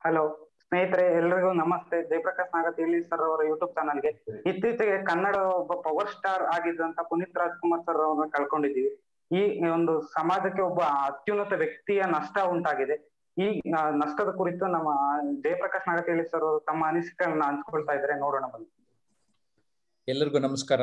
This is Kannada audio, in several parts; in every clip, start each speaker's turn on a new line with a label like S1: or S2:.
S1: ಹಲೋ ಸ್ನೇಹಿತರೆ ಎಲ್ರಿಗೂ ನಮಸ್ತೆ ಜಯಪ್ರಕಾಶ್ ನಾಗತಿಯಲ್ಲಿ ಸರ್ ಅವರ ಯೂಟ್ಯೂಬ್ ಚಾನಲ್ಗೆ ಇತ್ತೀಚೆಗೆ ಕನ್ನಡ ಒಬ್ಬ ಪವರ್ ಸ್ಟಾರ್ ಆಗಿದ್ದಂತ ಪುನೀತ್ ರಾಜ್ಕುಮಾರ್ ಸರ್ ಅವ್ರನ್ನ ಕಳ್ಕೊಂಡಿದ್ದೀವಿ ಈ ಒಂದು ಸಮಾಜಕ್ಕೆ ಒಬ್ಬ ಅತ್ಯುನ್ನತ ವ್ಯಕ್ತಿಯ ನಷ್ಟ ಉಂಟಾಗಿದೆ ಈ ಆ, ನಷ್ಟದ ಕುರಿತು ನಮ್ಮ ಜಯಪ್ರಕಾಶ್ ನಾಗತಿಯಲ್ಲಿ ಸರ್ ಅವರು ತಮ್ಮ ಅನಿಸಿಕೆಗಳನ್ನ ಹಂಚ್ಕೊಳ್ತಾ ಇದ್ದಾರೆ ನೋಡೋಣ ಬನ್ನಿ
S2: ಎಲ್ಲರಿಗೂ ನಮಸ್ಕಾರ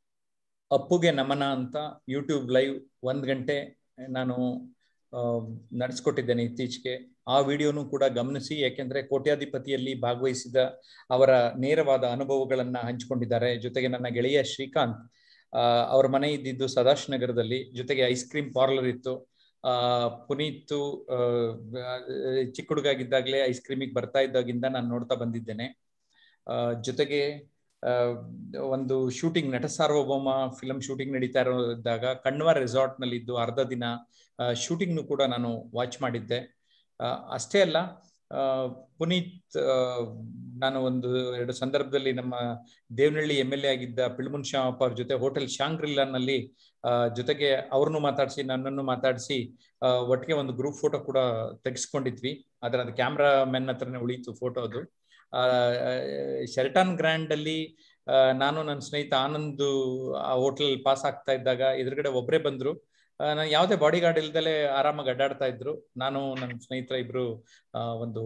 S2: ಅಪ್ಪುಗೆ ನಮನ ಅಂತ ಯೂಟ್ಯೂಬ್ ಲೈವ್ ಒಂದ್ ಗಂಟೆ ನಾನು ನಡೆಸ್ಕೊಟ್ಟಿದ್ದೇನೆ ಇತ್ತೀಚೆಗೆ ಆ ವಿಡಿಯೋನು ಕೂಡ ಗಮನಿಸಿ ಯಾಕೆಂದ್ರೆ ಕೋಟ್ಯಾಧಿಪತಿಯಲ್ಲಿ ಭಾಗವಹಿಸಿದ ಅವರ ನೇರವಾದ ಅನುಭವಗಳನ್ನ ಹಂಚಿಕೊಂಡಿದ್ದಾರೆ ಜೊತೆಗೆ ನನ್ನ ಗೆಳೆಯ ಶ್ರೀಕಾಂತ್ ಆ, ಅವ್ರ ಮನೆ ಇದ್ದಿದ್ದು ಸದಾಶ್ ನಗರದಲ್ಲಿ ಜೊತೆಗೆ ಐಸ್ ಕ್ರೀಮ್ ಪಾರ್ಲರ್ ಇತ್ತು ಆ ಪುನೀತ್ ಆ, ಚಿಕ್ಕ ಹುಡುಗಾಗಿದ್ದಾಗಲೇ ಐಸ್ ಕ್ರೀಮಿಗೆ ಬರ್ತಾ ಇದ್ದಾಗಿಂದ ನಾನು ನೋಡ್ತಾ ಬಂದಿದ್ದೇನೆ ಆ, ಜೊತೆಗೆ ಆ, ಒಂದು ಶೂಟಿಂಗ್ ನಟ ಸಾರ್ವಭೌಮ ಫಿಲಂ ಶೂಟಿಂಗ್ ನಡೀತಾ ಇರೋದಾಗ ಕಣ್ವ ರೆಸಾರ್ಟ್ ನಲ್ಲಿ ಇದ್ದು ಅರ್ಧ ದಿನ ಶೂಟಿಂಗ್ನು ಕೂಡ ನಾನು ವಾಚ್ ಮಾಡಿದ್ದೆ ಆ, ಅಷ್ಟೇ ಅಲ್ಲ ಆ, ಪುನೀತ್ ಆ, ನಾನು ಒಂದು ಎರಡು ಸಂದರ್ಭದಲ್ಲಿ ನಮ್ಮ ದೇವನಹಳ್ಳಿ ಎಮ್ ಎಲ್ ಎ ಆಗಿದ್ದ ಪಿಳ್ಮುನ್ ಶ್ಯಾಮಪ್ಪ ಅವ್ರ ಜೊತೆ ಹೋಟೆಲ್ ಶಾಂಗ್ರಿಲ್ಲಾನಲ್ಲಿ ಆ, ಜೊತೆಗೆ ಅವ್ರನ್ನು ಮಾತಾಡಿಸಿ ನನ್ನನ್ನು ಮಾತಾಡಿಸಿ ಆ, ಒಟ್ಟಿಗೆ ಒಂದು ಗ್ರೂಪ್ ಫೋಟೋ ಕೂಡ ತೆಗೆಸ್ಕೊಂಡಿದ್ವಿ ಆದ್ರೆ ಅದು ಕ್ಯಾಮ್ರಾ ಮೆನ್ ಹತ್ರನೇ ಉಳೀತು ಫೋಟೋ ಅದು ಆ, ಶೆಲ್ಟನ್ ಗ್ರ್ಯಾಂಡ್ ಅಲ್ಲಿ ಆ, ನಾನು ನನ್ನ ಸ್ನೇಹಿತ ಆನಂದ್ ಆ ಹೋಟೆಲ್ ಪಾಸ್ ಆಗ್ತಾ ಇದ್ದಾಗ ಎದುರುಗಡೆ ಒಬ್ಬರೇ ಬಂದ್ರು ನಾನು ಯಾವುದೇ ಬಾಡಿ ಗಾರ್ಡ್ ಇಲ್ದಲೆ ಆರಾಮಾಗಿ ಅಡ್ಡಾಡ್ತಾ ಇದ್ರು ನಾನು ನನ್ನ ಸ್ನೇಹಿತರ ಇಬ್ರು ಆ, ಒಂದು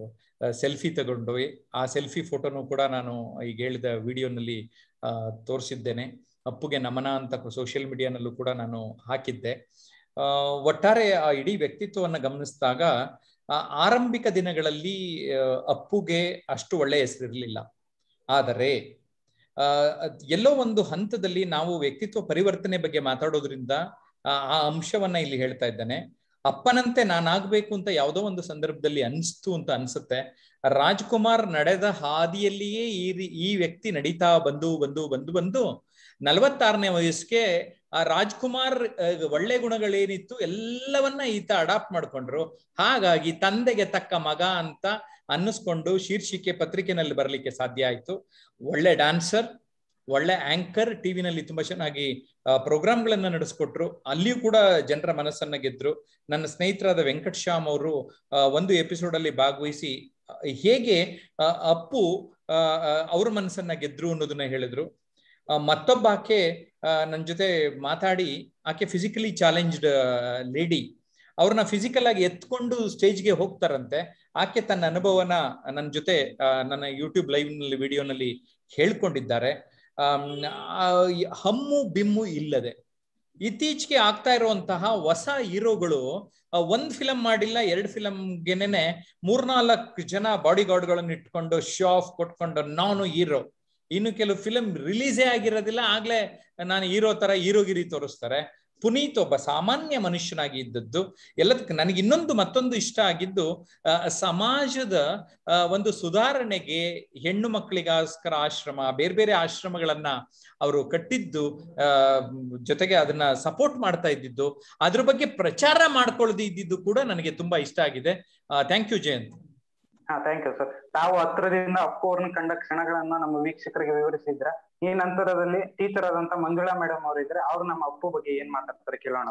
S2: ಸೆಲ್ಫಿ ತಗೊಂಡ್ವಿ ಆ ಸೆಲ್ಫಿ ಫೋಟೋನು ಕೂಡ ನಾನು ಈಗ ಹೇಳಿದ ವಿಡಿಯೋನಲ್ಲಿ ತೋರಿಸಿದ್ದೇನೆ ಅಪ್ಪುಗೆ ನಮನ ಅಂತ ಸೋಷಿಯಲ್ ಮೀಡಿಯಾನಲ್ಲೂ ಕೂಡ ನಾನು ಹಾಕಿದ್ದೆ ಆ, ಒಟ್ಟಾರೆ ಆ ಇಡೀ ವ್ಯಕ್ತಿತ್ವವನ್ನು ಗಮನಿಸಿದಾಗ ಆ, ಆರಂಭಿಕ ದಿನಗಳಲ್ಲಿ ಆ, ಅಪ್ಪುಗೆ ಅಷ್ಟು ಒಳ್ಳೆಯ ಹೆಸರಿರಲಿಲ್ಲ ಆದರೆ ಆ, ಅದ್ ಎಲ್ಲೋ ಒಂದು ಹಂತದಲ್ಲಿ ನಾವು ವ್ಯಕ್ತಿತ್ವ ಪರಿವರ್ತನೆ ಬಗ್ಗೆ ಮಾತಾಡೋದ್ರಿಂದ ಆ ಆ ಅಂಶವನ್ನ ಇಲ್ಲಿ ಹೇಳ್ತಾ ಇದ್ದಾನೆ ಅಪ್ಪನಂತೆ ನಾನಾಗ್ಬೇಕು ಅಂತ ಯಾವುದೋ ಒಂದು ಸಂದರ್ಭದಲ್ಲಿ ಅನ್ಸ್ತು ಅಂತ ಅನ್ಸುತ್ತೆ ರಾಜ್ಕುಮಾರ್ ನಡೆದ ಹಾದಿಯಲ್ಲಿಯೇ ಈ ರೀ- ಈ ವ್ಯಕ್ತಿ ನಡೀತಾ ಬಂದು ಬಂದು ಬಂದು ಬಂದು ನಲವತ್ತಾರನೇ ವಯಸ್ಸಿಗೆ ಆ ರಾಜ್ಕುಮಾರ್ ಆ, ಒಳ್ಳೆ ಗುಣಗಳೇನಿತ್ತು ಎಲ್ಲವನ್ನ ಈತ ಅಡಾಪ್ಟ್ ಮಾಡ್ಕೊಂಡ್ರು ಹಾಗಾಗಿ ತಂದೆಗೆ ತಕ್ಕ ಮಗ ಅಂತ ಅನ್ನಿಸ್ಕೊಂಡು ಶೀರ್ಷಿಕೆ ಪತ್ರಿಕೆನಲ್ಲಿ ಬರಲಿಕ್ಕೆ ಸಾಧ್ಯ ಆಯ್ತು ಒಳ್ಳೆ ಡ್ಯಾನ್ಸರ್ ಒಳ್ಳೆ ಆಂಕರ್ ಟಿವಿನಲ್ಲಿ ತುಂಬಾ ಚೆನ್ನಾಗಿ ಪ್ರೋಗ್ರಾಮ್ಗಳನ್ನ ನಡೆಸ್ಕೊಟ್ರು ಅಲ್ಲಿಯೂ ಕೂಡ ಜನರ ಮನಸ್ಸನ್ನ ಗೆದ್ರು ನನ್ನ ಸ್ನೇಹಿತರಾದ ವೆಂಕಟ್ ಶ್ಯಾಮ್ ಅವರು ಆ, ಒಂದು ಎಪಿಸೋಡ್ ಅಲ್ಲಿ ಭಾಗವಹಿಸಿ ಆ, ಹೇಗೆ ಆ, ಅಪ್ಪು ಆ, ಆ, ಅವ್ರ ಮನಸ್ಸನ್ನ ಗೆದ್ರು ಅನ್ನೋದನ್ನ ಹೇಳಿದ್ರು ಆ, ಮತ್ತೊಬ್ಬ ಆಕೆ ನನ್ನ ಜೊತೆ ಮಾತಾಡಿ ಆಕೆ ಫಿಸಿಕಲಿ ಚಾಲೆಂಜ್ಡ್ ಲೇಡಿ ಅವ್ರನ್ನ ಫಿಸಿಕಲ್ ಆಗಿ ಎತ್ಕೊಂಡು ಸ್ಟೇಜ್ಗೆ ಹೋಗ್ತಾರಂತೆ ಆಕೆ ತನ್ನ ಅನುಭವನ ನನ್ನ ಜೊತೆ ಆ, ನನ್ನ ಯೂಟ್ಯೂಬ್ ಲೈವ್ ನಲ್ಲಿ ವಿಡಿಯೋನಲ್ಲಿ ಹೇಳ್ಕೊಂಡಿದ್ದಾರೆ ಆಮ್, ಆ, ಈ ಹಮ್ಮು ಬಿಮ್ಮು ಇಲ್ಲದೆ ಇತ್ತೀಚೆಗೆ ಆಗ್ತಾ ಇರುವಂತಹ ಹೊಸ ಹೀರೋಗಳು ಆ, ಒಂದ್ ಫಿಲಂ ಮಾಡಿಲ್ಲ ಎರಡು ಫಿಲಂಗೆನೆ ಮೂರ್ನಾಲ್ಕು ಜನ ಬಾಡಿ ಗಾರ್ಡ್ಗಳನ್ನು ಇಟ್ಕೊಂಡು ಶೋ ಆಫ್ ಕೊಟ್ಕೊಂಡು ನಾನು ಹೀರೋ ಇನ್ನು ಕೆಲವು ಫಿಲಂ ರಿಲೀಸೇ ಆಗಿರೋದಿಲ್ಲ ಆಗ್ಲೇ ನಾನು ಹೀರೋ ತರ ಹೀರೋಗಿರಿ ತೋರಿಸ್ತಾರೆ ಪುನೀತ್ ಒಬ್ಬ ಸಾಮಾನ್ಯ ಮನುಷ್ಯನಾಗಿ ಇದ್ದದ್ದು ಎಲ್ಲದಕ್ಕೆ ನನಗೆ ಇನ್ನೊಂದು ಮತ್ತೊಂದು ಇಷ್ಟ ಆಗಿದ್ದು ಆ, ಸಮಾಜದ ಆ, ಒಂದು ಸುಧಾರಣೆಗೆ ಹೆಣ್ಣು ಮಕ್ಕಳಿಗೋಸ್ಕರ ಆಶ್ರಮ ಬೇರೆ ಬೇರೆ ಆಶ್ರಮಗಳನ್ನ ಅವರು ಕಟ್ಟಿದ್ದು ಆ, ಜೊತೆಗೆ ಅದನ್ನ ಸಪೋರ್ಟ್ ಮಾಡ್ತಾ ಇದ್ದಿದ್ದು ಅದ್ರ ಬಗ್ಗೆ ಪ್ರಚಾರ ಮಾಡ್ಕೊಳ್ಳದೆ ಇದ್ದಿದ್ದು ಕೂಡ ನನಗೆ ತುಂಬಾ ಇಷ್ಟ ಆಗಿದೆ ಥ್ಯಾಂಕ್ ಯು ಜಯಂತ್
S1: ಹಾ ಥ್ಯಾಂಕ್ ಯು ಸರ್ ತಾವು ಹತ್ರದಿಂದ ಅಪ್ಪು ಅವ್ರನ್ನ ಕಂಡ ಕ್ಷಣಗಳನ್ನ ನಮ್ಮ ವೀಕ್ಷಕರಿಗೆ ವಿವರಿಸಿದ್ರ ಈ ನಂತರದಲ್ಲಿ ಟೀಚರ್ ಆದಂತ ಮಂಜುಳಾ ಮೇಡಮ್ ಅವರು ಇದ್ರೆ ಅವ್ರು ನಮ್ಮ ಅಪ್ಪು ಬಗ್ಗೆ ಏನ್ ಮಾತಾಡ್ತಾರೆ ಕೇಳೋಣ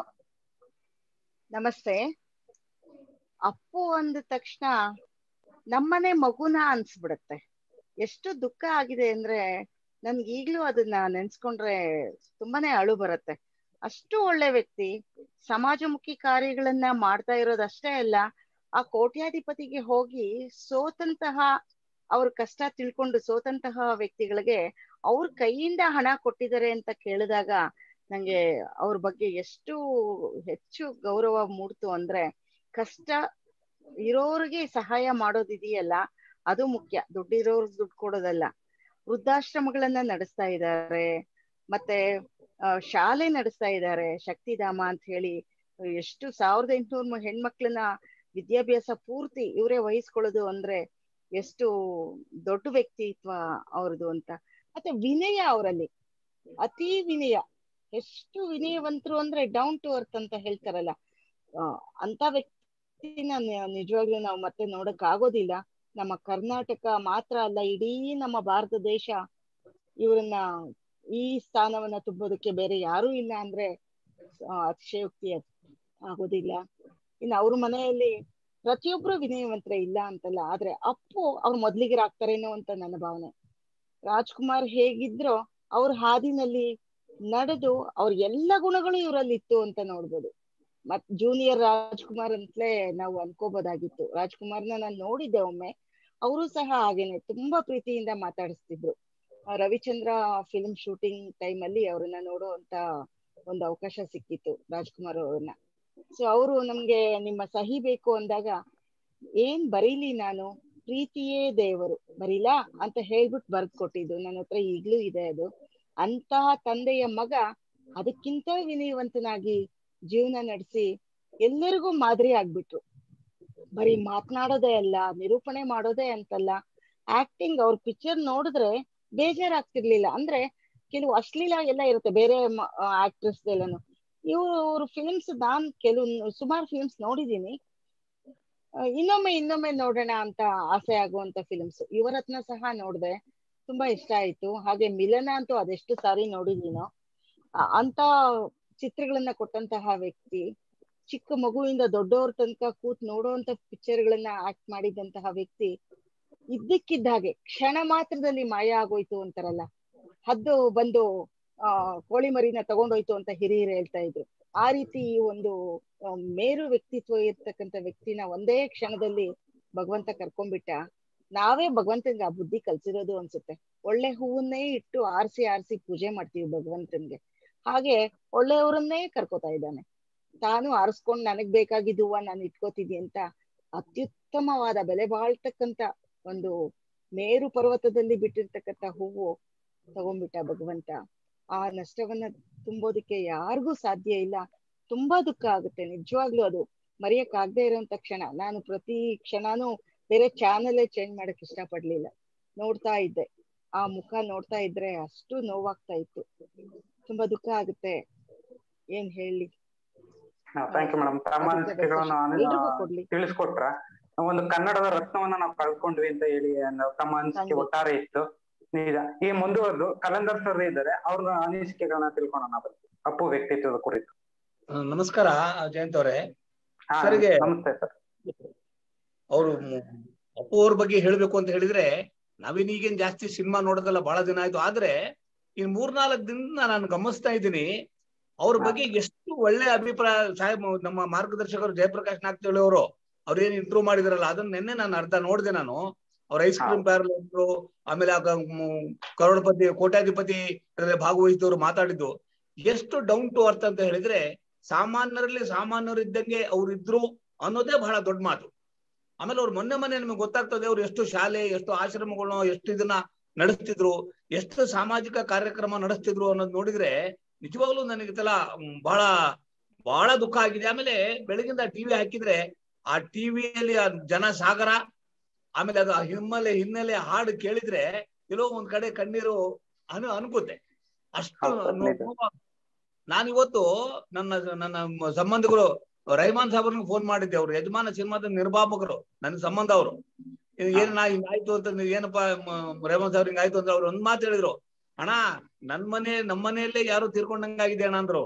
S3: ನಮಸ್ತೆ ಅಪ್ಪು ಅಂದ ತಕ್ಷಣ ನಮ್ಮನೆ ಮಗುನ ಅನ್ಸ್ಬಿಡತ್ತೆ ಎಷ್ಟು ದುಃಖ ಆಗಿದೆ ಅಂದ್ರೆ ನನ್ಗೆ ಈಗ್ಲೂ ಅದನ್ನ ನೆನ್ಸ್ಕೊಂಡ್ರೆ ತುಂಬಾನೇ ಅಳು ಬರುತ್ತೆ ಅಷ್ಟು ಒಳ್ಳೆ ವ್ಯಕ್ತಿ ಸಮಾಜಮುಖಿ ಕಾರ್ಯಗಳನ್ನ ಮಾಡ್ತಾ ಇರೋದಷ್ಟೇ ಅಲ್ಲ ಆ ಕೋಟ್ಯಾಧಿಪತಿಗೆ ಹೋಗಿ ಸೋತಂತಹ ಅವ್ರ ಕಷ್ಟ ತಿಳ್ಕೊಂಡು ಸೋತಂತಹ ವ್ಯಕ್ತಿಗಳಿಗೆ ಅವ್ರ ಕೈಯಿಂದ ಹಣ ಕೊಟ್ಟಿದ್ದಾರೆ ಅಂತ ಕೇಳಿದಾಗ ನಂಗೆ ಅವ್ರ ಬಗ್ಗೆ ಎಷ್ಟು ಹೆಚ್ಚು ಗೌರವ ಮೂಡ್ತು ಅಂದ್ರೆ ಕಷ್ಟ ಇರೋರಿಗೆ ಸಹಾಯ ಮಾಡೋದಿದೆಯಲ್ಲ ಅದು ಮುಖ್ಯ ದುಡ್ಡಿರೋರ್ಗ್ ದುಡ್ಡು ಕೊಡೋದಲ್ಲ ವೃದ್ಧಾಶ್ರಮಗಳನ್ನ ನಡೆಸ್ತಾ ಇದ್ದಾರೆ ಮತ್ತೆ ಆ, ಶಾಲೆ ನಡೆಸ್ತಾ ಇದ್ದಾರೆ ಶಕ್ತಿಧಾಮ ಅಂತ ಹೇಳಿ ಎಷ್ಟು ಸಾವಿರದ ಎಂಟುನೂರು ಹೆಣ್ಮಕ್ಳನ್ನ ವಿದ್ಯಾಭ್ಯಾಸ ಪೂರ್ತಿ ಇವರೇ ವಹಿಸ್ಕೊಳ್ಳೋದು ಅಂದ್ರೆ ಎಷ್ಟು ದೊಡ್ಡ ವ್ಯಕ್ತಿತ್ವ ಅವ್ರದ್ದು ಅಂತ ಮತ್ತೆ ವಿನಯ ಅವರಲ್ಲಿ ಅತಿ ವಿನಯ ಎಷ್ಟು ವಿನಯವಂತರು ಅಂದ್ರೆ ಡೌನ್ ಟು ಅರ್ತ್ ಅಂತ ಹೇಳ್ತಾರಲ್ಲ ಆ, ಅಂತ ವ್ಯಕ್ತಿನ ನಿ- ನಿಜವಾಗ್ಲೂ ನಾವು ಮತ್ತೆ ನೋಡಕ್ ಆಗೋದಿಲ್ಲ ನಮ್ಮ ಕರ್ನಾಟಕ ಮಾತ್ರ ಅಲ್ಲ ಇಡೀ ನಮ್ಮ ಭಾರತ ದೇಶ ಇವ್ರನ್ನ ಈ ಸ್ಥಾನವನ್ನ ತುಂಬೋದಕ್ಕೆ ಬೇರೆ ಯಾರೂ ಇಲ್ಲ ಅಂದ್ರೆ ಆ, ಅತಿಶಯೋಕ್ತಿ ಆಗೋದಿಲ್ಲ ಇನ್ನು ಅವ್ರ ಮನೆಯಲ್ಲಿ ಪ್ರತಿಯೊಬ್ರು ವಿನಯವಂತರ ಇಲ್ಲ ಅಂತಲ್ಲ ಆದ್ರೆ ಅಪ್ಪು ಅವ್ರು ಮೊದ್ಲಿಗರಾಗ್ತಾರೇನೋ ಅಂತ ನನ್ನ ಭಾವನೆ ರಾಜ್ಕುಮಾರ್ ಹೇಗಿದ್ರೋ ಅವ್ರ ಹಾದಿನಲ್ಲಿ ನಡೆದು ಅವ್ರ ಎಲ್ಲ ಗುಣಗಳು ಇವರಲ್ಲಿ ಇತ್ತು ಅಂತ ನೋಡ್ಬೋದು ಮತ್ ಜೂನಿಯರ್ ರಾಜ್ಕುಮಾರ್ ಅಂತಲೇ ನಾವು ಅನ್ಕೋಬೋದಾಗಿತ್ತು ರಾಜ್ಕುಮಾರ್ನ ನಾನು ನೋಡಿದ್ದೆ ಒಮ್ಮೆ ಅವರು ಸಹ ಹಾಗೇನೆ ತುಂಬಾ ಪ್ರೀತಿಯಿಂದ ಮಾತಾಡಿಸ್ತಿದ್ರು ಆ, ರವಿಚಂದ್ರ ಫಿಲ್ಮ್ ಶೂಟಿಂಗ್ ಟೈಮ್ ಅಲ್ಲಿ ಅವ್ರನ್ನ ನೋಡುವಂತ ಒಂದು ಅವಕಾಶ ಸಿಕ್ಕಿತ್ತು ರಾಜ್ಕುಮಾರ್ ಅವ್ರನ್ನ ಸೊ ಅವರು ನಮ್ಗೆ ನಿಮ್ಮ ಸಹಿ ಬೇಕು ಅಂದಾಗ ಏನ್ ಬರೀಲಿ ನಾನು ಪ್ರೀತಿಯೇ ದೇವರು ಬರೀಲಾ ಅಂತ ಹೇಳ್ಬಿಟ್ಟು ಬರ್ದ್ ಕೊಟ್ಟಿದ್ದು ನನ್ನ ಹತ್ರ ಈಗ್ಲೂ ಇದೆ ಅದು ಅಂತಹ ತಂದೆಯ ಮಗ ಅದಕ್ಕಿಂತ ವಿನಯವಂತನಾಗಿ ಜೀವನ ನಡೆಸಿ ಎಲ್ಲರಿಗೂ ಮಾದರಿ ಆಗ್ಬಿಟ್ರು ಬರೀ ಮಾತನಾಡೋದೇ ಅಲ್ಲ ನಿರೂಪಣೆ ಮಾಡೋದೇ ಅಂತಲ್ಲ ಆಕ್ಟಿಂಗ್ ಅವ್ರ ಪಿಕ್ಚರ್ ನೋಡಿದ್ರೆ ಬೇಜಾರಾಗ್ತಿರ್ಲಿಲ್ಲ ಅಂದ್ರೆ ಕೆಲವು ಅಶ್ಲೀಲ ಎಲ್ಲ ಇರುತ್ತೆ ಬೇರೆ ಆಕ್ಟ್ರೆಸ್ ಎಲ್ಲಾನು ಇವ್ರ ಫಿಲ್ಮ್ಸ್ ನಾನ್ ಕೆಲವು ಸುಮಾರು ಫಿಲ್ಮ್ಸ್ ನೋಡಿದೀನಿ ಆ, ಇನ್ನೊಮ್ಮೆ ಇನ್ನೊಮ್ಮೆ ನೋಡೋಣ ಅಂತ ಆಸೆ ಆಗುವಂತ ಫಿಲ್ಮ್ಸ್ ಇವರ ಹತ್ನ ಸಹ ನೋಡ್ದೆ ತುಂಬಾ ಇಷ್ಟ ಆಯ್ತು ಹಾಗೆ ಮಿಲನ ಅಂತೂ ಅದೆಷ್ಟು ಸಾರಿ ನೋಡಿದೀನೋ ಆ- ಅಂತ ಚಿತ್ರಗಳನ್ನ ಕೊಟ್ಟಂತಹ ವ್ಯಕ್ತಿ ಚಿಕ್ಕ ಮಗುವಿಂದ ದೊಡ್ಡವ್ರ ತನಕ ಕೂತ್ ನೋಡುವಂತ ಪಿಕ್ಚರ್ಗಳನ್ನ ಆಕ್ಟ್ ಮಾಡಿದಂತಹ ವ್ಯಕ್ತಿ ಇದ್ದಕ್ಕಿದ್ದ ಹಾಗೆ ಕ್ಷಣ ಮಾತ್ರದಲ್ಲಿ ಮಾಯ ಆಗೋಯ್ತು ಅಂತಾರಲ್ಲ ಹದ್ದು ಬಂದು ಆ ಕೋಳಿ ಮರಿನ ತಗೊಂಡೋಯ್ತು ಅಂತ ಹಿರಿಯರು ಹೇಳ್ತಾ ಇದ್ರು ಆ ರೀತಿ ಈ ಒಂದು ಆ, ಮೇರು ವ್ಯಕ್ತಿತ್ವ ಇರ್ತಕ್ಕಂಥ ವ್ಯಕ್ತಿನ ಒಂದೇ ಕ್ಷಣದಲ್ಲಿ ಭಗವಂತ ಕರ್ಕೊಂಡ್ಬಿಟ್ಟ ನಾವೇ ಭಗವಂತನ್ಗೆ ಆ ಬುದ್ಧಿ ಕಲ್ಸಿರೋದು ಅನ್ಸುತ್ತೆ ಒಳ್ಳೆ ಹೂವನ್ನೇ ಇಟ್ಟು ಆರ್ಸಿ ಆರ್ಸಿ ಪೂಜೆ ಮಾಡ್ತೀವಿ ಭಗವಂತನ್ಗೆ ಹಾಗೆ ಒಳ್ಳೆಯವರನ್ನೇ ಕರ್ಕೋತಾ ಇದ್ದಾನೆ ತಾನು ಆರಿಸ್ಕೊಂಡ್ ನನಗ್ ಬೇಕಾಗಿದ್ದು ಹೂವ ನಾನು ಇಟ್ಕೋತಿದ್ದಿ ಅಂತ ಅತ್ಯುತ್ತಮವಾದ ಬೆಲೆ ಬಾಳ್ತಕ್ಕಂತ ಒಂದು ಮೇರು ಪರ್ವತದಲ್ಲಿ ಬಿಟ್ಟಿರ್ತಕ್ಕಂತ ಹೂವು ತಗೊಂಡ್ಬಿಟ್ಟ ಭಗವಂತ ಆ ನಷ್ಟವನ್ನ ತುಂಬೋದಿಕ್ಕೆ ಯಾರಿಗೂ ಸಾಧ್ಯ ಇಲ್ಲ ತುಂಬಾ ದುಃಖ ಆಗುತ್ತೆ ನಿಜವಾಗ್ಲೂ ಅದು ಮರೆಯಕ್ ಆಗದೆ ಇರೋಂತ ಕ್ಷಣ ನಾನು ಪ್ರತಿ ಕ್ಷಣನೂ ಬೇರೆ ಚಾನಲ್ ಚೇಂಜ್ ಮಾಡಕ್ ಇಷ್ಟ ಪಡ್ಲಿಲ್ಲ ನೋಡ್ತಾ ಇದ್ದೆ ಆ ಮುಖ ನೋಡ್ತಾ ಇದ್ರೆ ಅಷ್ಟು ನೋವಾಗ್ತಾ ಇತ್ತು ತುಂಬಾ ದುಃಖ ಆಗುತ್ತೆ ಏನ್ ಹೇಳಿ
S1: ಥ್ಯಾಂಕ್ ಯು ಮೇಡಮ್ ತಮ್ಮ
S3: ಅದಕ್ಕೆ
S1: ಅನಿಸಿಕೆಗಳನ್ನು
S3: ಎಲ್ರಿಗೂ ಕೊಡ್ಲಿ
S1: ತಿಳಿಸ್ಕೊಟ್ರ ಒಂದು ಕನ್ನಡದ ರತ್ನವನ್ನ ನಾವು ಕಳ್ಕೊಂಡ್ವಿ ಅಂತ ಹೇಳಿ ನಾವು ತಮ್ಮ ಅನಿಸಿಕೆ
S3: ಖಂಡಿತ.
S1: ಒಟ್ಟಾರೆ ಇತ್ತು ನಿಜ ಈ ಮುಂದುವರೆದು ಕಲಂದರ್ ಸರ್ ಇದ್ದಾರೆ ಅವ್ರ ಅನಿಸಿಕೆಗಳನ್ನ ತಿಳ್ಕೊಳ್ಳೋಣ ಬನ್ನಿ ಅಪ್ಪು ವ್ಯಕ್ತಿತ್ವದ ಕುರಿತು
S4: ಆ, ನಮಸ್ಕಾರ ಜಯಂತ್ ಅವರೇ
S1: ಹಾ
S4: ಸರ್ಗೆ-
S1: ನಮಸ್ತೆ ಸರ್
S4: ಅವರು ಅಪ್ಪು ಅವ್ರ ಬಗ್ಗೆ ಹೇಳ್ಬೇಕು ಅಂತ ಹೇಳಿದ್ರೆ ನಾವೇನ್ ಈಗೇನ್ ಜಾಸ್ತಿ ಸಿನಿಮಾ ನೋಡೋದಲ್ಲ ಬಹಳ ದಿನ ಆಯ್ತು ಆದ್ರೆ ಇನ್ ಮೂರ್ನಾಲ್ಕು ದಿನದಿಂದ ನಾನು ಗಮನಿಸ್ತಾ ಇದ್ದೀನಿ ಅವ್ರ
S1: ಹಾ.
S4: ಬಗ್ಗೆ ಎಷ್ಟು ಒಳ್ಳೆ ಅಭಿಪ್ರಾಯ ಸಾಹೇಬ್ ನಮ್ಮ ಮಾರ್ಗದರ್ಶಕರು ಜಯಪ್ರಕಾಶ್ ನಾಗ್ತೇಳಿ ಅವರು ಅವ್ರೇನ್ ಇಂಟ್ರೂ ಮಾಡಿದಾರಲ್ಲ ಅದನ್ನ ನಿನ್ನೆ ನಾನು ಅರ್ಧ ನೋಡಿದೆ ನಾನು ಅವ್ರ ಐಸ್ ಕ್ರೀಮ್ ಪ್ಯಾರಲ್ ಇದ್ರು ಆಮೇಲೆ ಆ ಕ- ಮ್, ಕರೋಡಪತಿ ಕೋಟ್ಯಾಧಿಪತಿ ಇದ್ರಲ್ಲಿ ಭಾಗವಹಿಸಿದವರು ಮಾತಾಡಿದ್ದು ಎಷ್ಟು ಡೌನ್ ಟು ಅರ್ತ್ ಅಂತ ಹೇಳಿದ್ರೆ ಸಾಮಾನ್ಯರಲ್ಲಿ ಸಾಮಾನ್ಯರು ಇದ್ದಂಗೆ ಅವ್ರು ಇದ್ರು ಅನ್ನೋದೇ ಬಹಳ ದೊಡ್ಡ ಮಾತು ಆಮೇಲೆ ಅವ್ರು ಮೊನ್ನೆ ಮೊನ್ನೆ ನಿಮಗೆ ಗೊತ್ತಾಗ್ತದೆ ಅವ್ರು ಎಷ್ಟು ಶಾಲೆ ಎಷ್ಟು ಆಶ್ರಮಗಳನ್ನ ಎಷ್ಟು ಇದನ್ನ ನಡೆಸ್ತಿದ್ರು ಎಷ್ಟು ಸಾಮಾಜಿಕ ಕಾರ್ಯಕ್ರಮ ನಡೆಸ್ತಿದ್ರು ಅನ್ನೋದು ನೋಡಿದ್ರೆ ನಿಜವಾಗ್ಲೂ ನನಗೆ ತಲ ಬಹಳ ಬಹಳ ದುಃಖ ಆಗಿದೆ ಆಮೇಲೆ ಬೆಳಗಿಂದ ಟಿವಿ ಹಾಕಿದ್ರೆ ಆ ಟಿವಿಯಲ್ಲಿ ಆ ಜನ ಸಾಗರ ಆಮೇಲೆ ಅದು ಆ ಹಿನ್ನೆಲೆ ಹಿನ್ನೆಲೆ ಹಾಡು ಕೇಳಿದ್ರೆ ಎಲ್ಲೋ ಒಂದ್ ಕಡೆ ಕಣ್ಣೀರು ಅನು ಅನ್ಕುತ್ತೆ ಅಷ್ಟು
S1: ಹೌದು, ನಿಜ.
S4: ನೋವು- ನಾನಿವತ್ತು ನನ್ನ ನನ್ನ ಮ- ಸಂಬಂಧಿಕರು ರಹಮಾನ್ ಸಾಹೇಬ್ರಿಗೆ ಫೋನ್ ಮಾಡಿದ್ದೆ ಅವ್ರು ಯಜಮಾನ ಸಿನಿಮಾದ ನಿರ್ಮಾಪಕರು ನನ್ನ ಸಂಬಂಧ ಅವರು ಏನ್ ನಾ ಹಿಂಗಾಯ್ತು ಅಂತ ನೀವು ಏನಪ್ಪಾ ಮ- ರೇವಂತ್ ಸಾಹೇಬ್ರ ಹಿಂಗಾಯ್ತು ಅಂದ್ರೆ ಅವ್ರು ಒಂದ್ ಮಾತು ಹೇಳಿದ್ರು ಅಣ್ಣ ನನ್ ಮನೆ ನಮ್ಮ ಮನೆಯಲ್ಲೇ ಯಾರು ತೀರ್ಕೊಂಡಂಗಾಗಿದೆ ಅಣ್ಣ ಅಂದ್ರು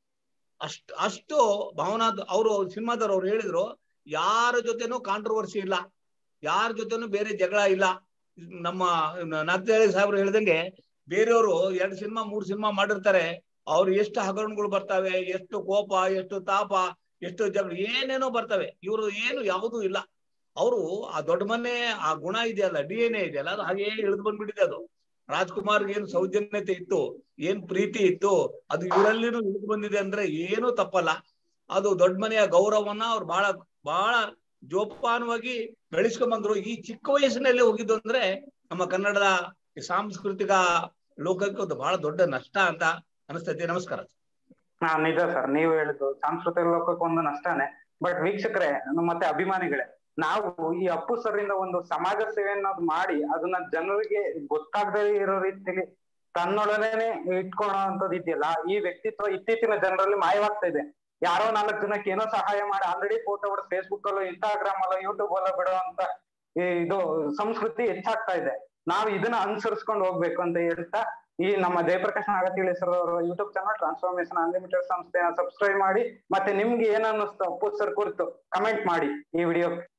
S4: ಅಷ್ಟು ಅಷ್ಟು ಭಾವನಾ ಅವರು ಸಿನಿಮಾದವ್ರು ಅವ್ರು ಹೇಳಿದ್ರು ಯಾರ ಜೊತೆನೂ ಕಾಂಟ್ರವರ್ಸಿ ಇಲ್ಲ ಯಾರ ಜೊತೆನೂ ಬೇರೆ ಜಗಳ ಇಲ್ಲ ನಮ್ಮ ನಾಗ್ತೇಳಿ ಸಾಹೇಬ್ರು ಹೇಳ್ದಂಗೆ ಬೇರೆಯವರು ಎರಡು ಸಿನಿಮಾ ಮೂರ್ ಸಿನಿಮಾ ಮಾಡಿರ್ತಾರೆ ಅವ್ರು ಎಷ್ಟು ಹಗರಣಗಳು ಬರ್ತವೆ ಎಷ್ಟು ಕೋಪ ಎಷ್ಟು ತಾಪ ಎಷ್ಟು ಜಗಳ ಏನೇನೋ ಬರ್ತವೆ ಇವರು ಏನು ಯಾವುದೂ ಇಲ್ಲ ಅವರು ಆ ದೊಡ್ಡ ಮನೆ ಆ ಗುಣ ಇದೆಯಲ್ಲ ಡಿ ಎನ್ ಎ ಇದೆಯಲ್ಲ ಅದು ಹಾಗೆ ಇಳಿದು ಬಂದ್ಬಿಟ್ಟಿದೆ ಅದು ರಾಜ್ಕುಮಾರ್ ಏನ್ ಸೌಜನ್ಯತೆ ಇತ್ತು ಏನ್ ಪ್ರೀತಿ ಇತ್ತು ಅದು ಇವರಲ್ಲಿನೂ ಇಳಿದು ಬಂದಿದೆ ಅಂದ್ರೆ ಏನೂ ತಪ್ಪಲ್ಲ ಅದು ದೊಡ್ಡ ಮನೆಯ ಗೌರವವನ್ನ ಅವ್ರು ಬಹಳ ಬಹಳ ಜೋಪಾನವಾಗಿ ಬೆಳೆಸ್ಕೊಂಡ್ ಬಂದ್ರು ಈ ಚಿಕ್ಕ ವಯಸ್ಸಿನಲ್ಲಿ ಹೋಗಿದ್ದು ಅಂದ್ರೆ ನಮ್ಮ ಕನ್ನಡದ ಈ ಸಾಂಸ್ಕೃತಿಕ ಲೋಕಕ್ಕೆ ಒಂದು ಬಹಳ ದೊಡ್ಡ ನಷ್ಟ ಅಂತ ಅನಿಸ್ತೈತೆ ನಮಸ್ಕಾರ
S1: ಹಾ ನಿಜ ಸರ್ ನೀವು ಹೇಳಿದ್ದು ಸಾಂಸ್ಕೃತಿಕ ಲೋಕಕ್ಕೆ ಒಂದು ನಷ್ಟನೇ ಬಟ್ ವೀಕ್ಷಕರೇ ಮತ್ತೆ ಅಭಿಮಾನಿಗಳೇ ನಾವು ಈ ಅಪ್ಪು ಸರ್ ಇಂದ ಒಂದು ಸಮಾಜ ಸೇವೆಯನ್ನ ಮಾಡಿ ಅದನ್ನ ಜನರಿಗೆ ಗೊತ್ತಾಗದೇ ಇರೋ ರೀತಿಯಲ್ಲಿ ತನ್ನೊಡನೆ ಇಟ್ಕೊಳ್ಳೋ ಇದೆಯಲ್ಲ ಈ ವ್ಯಕ್ತಿತ್ವ ಇತ್ತೀಚಿನ ಜನರಲ್ಲಿ ಮಾಯವಾಗ್ತಾ ಇದೆ ಯಾರೋ ನಾಲ್ಕು ಜನಕ್ಕೆ ಏನೋ ಸಹಾಯ ಮಾಡಿ ಆಲ್ರೆಡಿ ಫೋಟೋ ಬಿಟ್ಟು ಫೇಸ್ಬುಕ್ ಅಲ್ಲೋ ಇನ್ಸ್ಟಾಗ್ರಾಮ್ ಅಲ್ಲೋ ಯೂಟ್ಯೂಬ್ ಅಲ್ಲೋ ಬಿಡುವಂತ ಈ ಇದು ಸಂಸ್ಕೃತಿ ಹೆಚ್ಚಾಗ್ತಾ ಇದೆ ನಾವು ಇದನ್ನ ಅನುಸರಿಸ್ಕೊಂಡು ಹೋಗ್ಬೇಕು ಅಂತ ಹೇಳ್ತಾ ಈ ನಮ್ಮ ಜಯಪ್ರಕಾಶ್ ನಾಗತಿಳಿ ಸರ್ ಅವರ ಯೂಟ್ಯೂಬ್ ಚಾನಲ್ ಟ್ರಾನ್ಸ್ಫಾರ್ಮೇಶನ್ ಅನ್ಲಿಮಿಟೆಡ್ ಸಂಸ್ಥೆನ ಸಬ್ಸ್ಕ್ರೈಬ್ ಮಾಡಿ ಮತ್ತೆ ನಿಮ್ಗೆ ಏನ್ ಅನ್ನಿಸ್ತು ಅಪ್ಪು ಸರ್ ಕುರಿತು ಕಮೆಂಟ್ ಮಾಡಿ ಈ ವಿಡಿಯೋ